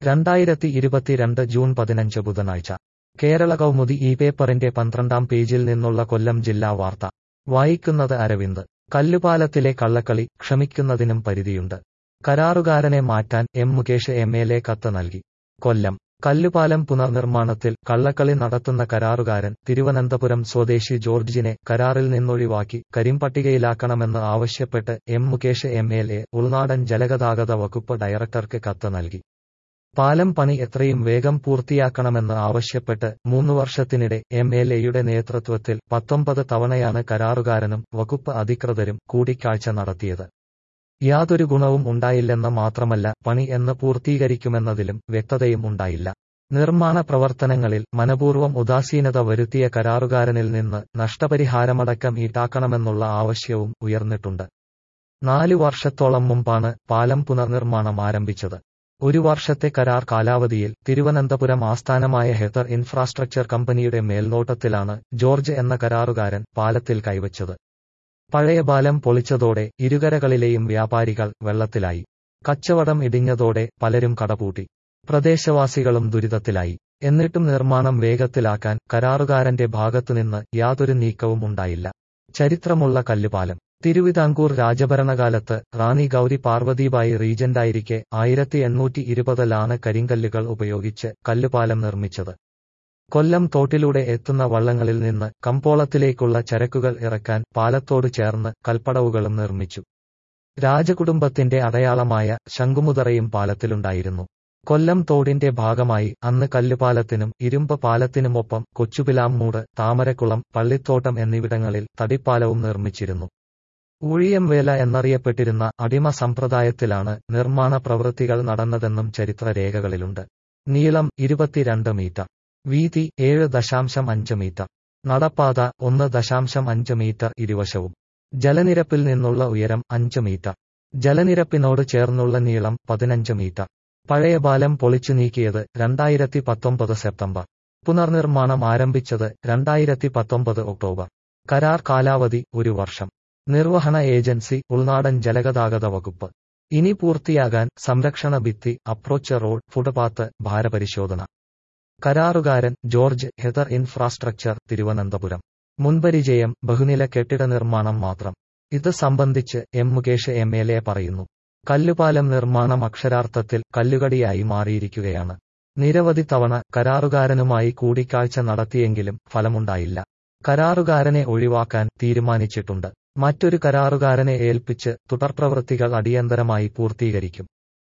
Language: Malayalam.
രണ്ടായിരത്തി ഇരുപത്തിരണ്ട് ജൂൺ പതിനഞ്ച് ബുധനാഴ്ച കേരള കൗമുദി ഈ പേപ്പറിന്റെ പന്ത്രണ്ടാം പേജിൽ നിന്നുള്ള കൊല്ലം ജില്ലാ വാർത്ത വായിക്കുന്നത് അരവിന്ദ് കല്ലുപാലത്തിലെ കള്ളക്കളി ക്ഷമിക്കുന്നതിനും പരിധിയുണ്ട് കരാറുകാരനെ മാറ്റാൻ M Mukesh M L A കത്ത് നൽകി കൊല്ലം കല്ലുപാലം പുനർനിർമ്മാണത്തിൽ കള്ളക്കളി നടത്തുന്ന കരാറുകാരൻ തിരുവനന്തപുരം സ്വദേശി ജോർജിനെ കരാറിൽ നിന്നൊഴിവാക്കി കരിമ്പട്ടികയിലാക്കണമെന്ന് ആവശ്യപ്പെട്ട് M Mukesh M L A ഉൾനാടൻ ജലഗതാഗത വകുപ്പ് ഡയറക്ടർക്ക് കത്ത് നൽകി പാലം പണി എത്രയും വേഗം പൂർത്തിയാക്കണമെന്ന് ആവശ്യപ്പെട്ട് മൂന്നു വർഷത്തിനിടെ എം എൽ എയുടെ നേതൃത്വത്തിൽ പത്തൊമ്പത് തവണയാണ് കരാറുകാരനും വകുപ്പ് അധികൃതരും കൂടിക്കാഴ്ച നടത്തിയത് യാതൊരു ഗുണവും ഉണ്ടായില്ലെന്ന് മാത്രമല്ല പണി എന്ന് പൂർത്തീകരിക്കുമെന്നതിലും വ്യക്തതയും ഉണ്ടായില്ല നിർമ്മാണ പ്രവർത്തനങ്ങളിൽ മനപൂർവ്വം ഉദാസീനത വരുത്തിയ കരാറുകാരനിൽ നിന്ന് നഷ്ടപരിഹാരമടക്കം ഈടാക്കണമെന്നുള്ള ആവശ്യവും ഉയർന്നിട്ടുണ്ട് നാലു വർഷത്തോളം മുമ്പാണ് പാലം പുനർനിർമ്മാണം ആരംഭിച്ചത് ഒരു വർഷത്തെ കരാർ കാലാവധിയിൽ തിരുവനന്തപുരം ആസ്ഥാനമായ ഹെതർ ഇൻഫ്രാസ്ട്രക്ചർ കമ്പനിയുടെ മേൽനോട്ടത്തിലാണ് ജോർജ് എന്ന കരാറുകാരൻ പാലത്തിൽ കൈവച്ചത് പഴയ പാലം പൊളിച്ചതോടെ ഇരുകരകളിലെയും വ്യാപാരികൾ വെള്ളത്തിലായി കച്ചവടം ഇടിഞ്ഞതോടെ പലരും കടപൂട്ടി പ്രദേശവാസികളും ദുരിതത്തിലായി എന്നിട്ടും നിർമ്മാണം വേഗത്തിലാക്കാൻ കരാറുകാരന്റെ ഭാഗത്തുനിന്ന് യാതൊരു നീക്കവും ഉണ്ടായില്ല ചരിത്രമുള്ള കല്ലുപാലം തിരുവിതാംകൂർ രാജഭരണകാലത്ത് റാണി ഗൗരി പാർവതിബായി റീജന്റായിരിക്കെ ആയിരത്തി എണ്ണൂറ്റി ഇരുപതിലാണ് കരിങ്കല്ലുകൾ ഉപയോഗിച്ച് കല്ലുപാലം നിർമ്മിച്ചത് കൊല്ലം തോട്ടിലൂടെ എത്തുന്ന വള്ളങ്ങളിൽ നിന്ന് കമ്പോളത്തിലേക്കുള്ള ചരക്കുകൾ ഇറക്കാൻ പാലത്തോട് ചേർന്ന് കൽപ്പടവുകളും നിർമ്മിച്ചു രാജകുടുംബത്തിന്റെ അടയാളമായ ശംഖുമുതറയും പാലത്തിലുണ്ടായിരുന്നു കൊല്ലം തോടിന്റെ ഭാഗമായി അന്ന് കല്ലുപാലത്തിനും ഇരുമ്പ് പാലത്തിനുമൊപ്പം കൊച്ചുപിലാമ്മൂട് താമരക്കുളം പള്ളിത്തോട്ടം എന്നിവിടങ്ങളിൽ തടിപ്പാലവും നിർമ്മിച്ചിരുന്നു ഊഴിയം വേല എന്നറിയപ്പെട്ടിരുന്ന അടിമ സമ്പ്രദായത്തിലാണ് നിർമ്മാണ പ്രവൃത്തികൾ നടന്നതെന്നും ചരിത്രരേഖകളിലുണ്ട് നീളം ഇരുപത്തിരണ്ട് മീറ്റർ വീതി ഏഴ് ദശാംശം അഞ്ച് മീറ്റർ നടപ്പാത ഒന്ന് ദശാംശം അഞ്ച് മീറ്റർ ഇരുവശവും ജലനിരപ്പിൽ നിന്നുള്ള ഉയരം അഞ്ച് മീറ്റർ ജലനിരപ്പിനോട് ചേർന്നുള്ള നീളം പതിനഞ്ച് മീറ്റർ പഴയ പാലം പൊളിച്ചു നീക്കിയത് രണ്ടായിരത്തി പത്തൊമ്പത് സെപ്റ്റംബർ പുനർനിർമ്മാണം ആരംഭിച്ചത് രണ്ടായിരത്തി പത്തൊമ്പത് ഒക്ടോബർ കരാർ കാലാവധി ഒരു വർഷം നിർവഹണ ഏജൻസി ഉൾനാടൻ ജലഗതാഗത വകുപ്പ് ഇനി പൂർത്തിയാകാൻ സംരക്ഷണ ഭിത്തി അപ്രോച്ച് റോഡ് ഫുട്പാത്ത് ഭാരപരിശോധന കരാറുകാരൻ ജോർജ് ഹെതർ ഇൻഫ്രാസ്ട്രക്ചർ തിരുവനന്തപുരം മുൻപരിചയം ബഹുനില കെട്ടിട നിർമ്മാണം മാത്രം ഇത് സംബന്ധിച്ച് M Mukesh M L A പറയുന്നു കല്ലുപാലം നിർമ്മാണം അക്ഷരാർത്ഥത്തിൽ കല്ലുകടിയായി മാറിയിരിക്കുകയാണ് നിരവധി തവണ കരാറുകാരനുമായി കൂടിക്കാഴ്ച നടത്തിയെങ്കിലും ഫലമുണ്ടായില്ല കരാറുകാരനെ ഒഴിവാക്കാൻ തീരുമാനിച്ചിട്ടുണ്ട് മറ്റൊരു കരാറുകാരനെ ഏൽപ്പിച്ച് തുടർപ്രവൃത്തികൾ അടിയന്തരമായി പൂർത്തീകരിക്കും